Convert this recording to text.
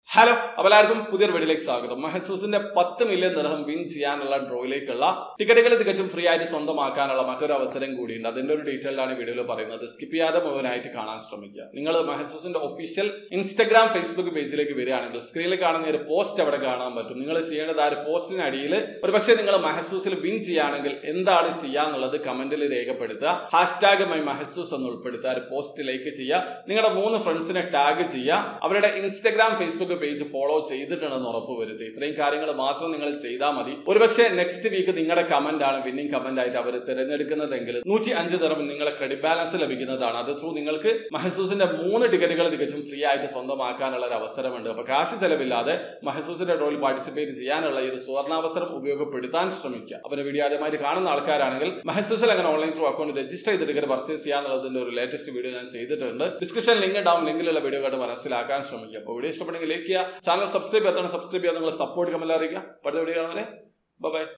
hello അപ്പോൾ എല്ലാവർക്കും പുതിയൊരു വീഡിയോയിലേക്ക് സ്വാഗതം മഹസൂസിന്റെ പത്ത് മില്യൺ ദർഹം വിൻ ചെയ്യാനുള്ള ഡ്രോയിലേക്കുള്ള ടിക്കറ്റുകൾ തികച്ചും ഫ്രീ ആയിട്ട് സ്വന്തമാക്കാനുള്ള മറ്റൊരു അവസരം കൂടിയുണ്ട് അതിന്റെ ഒരു ഡീറ്റെയിൽ ആണ് വീഡിയോയിൽ പറയുന്നത് സ്കിപ്പ് ചെയ്യാതെ മുഴുവനായിട്ട് കാണാൻ ശ്രമിക്കുക നിങ്ങൾ മഹസൂസിന്റെ ഒഫീഷ്യൽ ഇൻസ്റ്റഗ്രാം ഫേസ്ബുക്ക് പേജിലേക്ക് വരികയാണെങ്കിൽ സ്ക്രീനിൽ കാണുന്ന ഒരു പോസ്റ്റ് അവിടെ കാണാൻ പറ്റും നിങ്ങൾ ചെയ്യേണ്ടത് ആ ഒരു പോസ്റ്റിന് അടിയിൽ ഒരുപക്ഷെ നിങ്ങൾ മഹസൂസിൽ വിൻ ചെയ്യുകയാണെങ്കിൽ എന്താണ് ചെയ്യാന്നുള്ളത് കമന്റിൽ രേഖപ്പെടുത്തുക ഹാഷ്ടാഗ് മൈ മഹസൂസ് എന്ന് ഉൾപ്പെടുത്തുക ആ ഒരു പോസ്റ്റ് ലൈക്ക് ചെയ്യുക നിങ്ങളുടെ മൂന്ന് ഫ്രണ്ട്സിനെ ടാഗ് ചെയ്യുക അവരുടെ ഇൻസ്റ്റഗ്രാം ഫേസ്ബുക്ക് പേജ് ഫോളോ ചെയ്തിട്ടുണ്ടെന്ന് ഉറപ്പ് വരുത്തുക ഇത്രയും കാര്യങ്ങൾ മാത്രം നിങ്ങൾ ചെയ്താൽ മതി ഒരുപക്ഷെ നെക്സ്റ്റ് വീക്ക് നിങ്ങളുടെ കമന്റ് ആണ് വിന്നിംഗ് കമന്റ് ആയിട്ട് അവർ തിരഞ്ഞെടുക്കുന്നതെങ്കിൽ നൂറ്റി അഞ്ച് തരം നിങ്ങളെ ക്രെഡിറ്റ് ബാലൻസ് ലഭിക്കുന്നതാണ് അത് ത്രൂ നിങ്ങൾക്ക് മഹസൂസിന്റെ മൂന്ന് ടിക്കറ്റുകൾ തികച്ചും ഫ്രീ ആയിട്ട് സ്വന്തമാക്കാനുള്ള ഒരു അവസരമുണ്ട് അപ്പൊ കാശ് ചെലവില്ലാതെ മഹസൂസിന്റെ ഡ്രോയിൽ പാർട്ടിസിപ്പേറ്റ് ചെയ്യാനുള്ള ഈ ഒരു സുവർണാവസരം ഉപയോഗപ്പെടുത്താൻ ശ്രമിക്കുക അപ്പോൾ വീഡിയോ ആദ്യമായിട്ട് കാണുന്ന ആൾക്കാരാണെങ്കിൽ മഹസൂസിൽ അങ്ങനെ ഓൺലൈൻ ത്രൂ അക്കൗണ്ട് രജിസ്റ്റർ ചെയ്ത് ടിക്കറ്റ് പർച്ചേസ് ചെയ്യാന്നുള്ളതിന്റെ ഒരു ലേറ്റസ്റ്റ് വീഡിയോ ഞാൻ ചെയ്തിട്ടുണ്ട് ഡിസ്ക്രിപ്ഷൻ ലിങ്ക് ഉണ്ടാവും ലിങ്കിലുള്ള വീഡിയോ കണ്ട് മനസ്സിലാക്കാൻ ശ്രമിക്കുക അപ്പോൾ വീഡിയോ ഇഷ്ടപ്പെടുമെങ്കിൽ ലൈക്ക് ചെയ്യുക ചാനൽ സബ്സ്ക്രൈബ് ചെയ്യാത്തതാണ് സബ്സ്ക്രൈബ് ചെയ്യാൻ നിങ്ങൾ സപ്പോർട്ട് കമന്റ് അറിയിക്കുക അടുത്ത വീഡിയോ കാണുന്നത് ബൈ